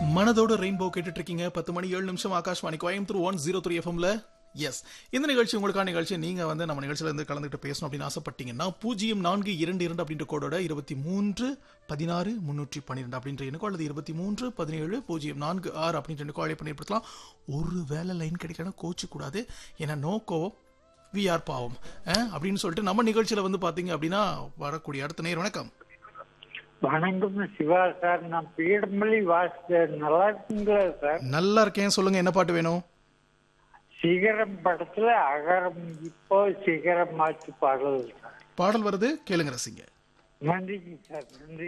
மனதோட ரெயின்போ கேட்டுட்டு இருக்கீங்க பத்து மணி ஏழு நிமிஷம் Akashvani Coimbatore one zero three எஃப்எம்ல எஸ் இந்த நிகழ்ச்சி உங்களுக்கான நிகழ்ச்சி நீங்க வந்து நம்ம நிகழ்ச்சியில இருந்து கலந்துட்டு பேசணும் அப்படின்னு ஆசைப்பட்டீங்கன்னா பூஜ்ஜியம் நான்கு இரண்டு இரண்டு அப்படின்ற கோடோட இருபத்தி மூன்று பதினாறு முன்னூற்றி பன்னிரெண்டு அப்படின்ற எண்ணுக்கோ அல்லது இருபத்தி மூன்று பதினேழு பூஜ்ஜியம் நான்கு ஆறு அப்படின்ற எண்ணுக்கோ அழைப்பு ஏற்படுத்தலாம் ஒரு வேலை லைன் கிடைக்கணும் கோச்சு கூடாது ஏன்னா நோக்கோ வி ஆர் பாவம் அஹ், அப்படின்னு சொல்லிட்டு நம்ம நிகழ்ச்சியில வந்து பாத்தீங்க அப்படின்னா வரக்கூடிய அடுத்த நேர் வணக்கம் வணக்கம் சிவா சார் நான் பீடமல்லி வாசிச்சேன் நல்லா இருக்குங்களா சார் நல்லா இருக்கேன் சொல்லுங்க என்ன பாட்டு வேணும் சிகரம் படத்துல அகரம் இப்போ சிகரம் மாற்றி பாடல் சார் பாடல் வருது கேளுங்க ரசிங்க நன்றிங்க சார் நன்றி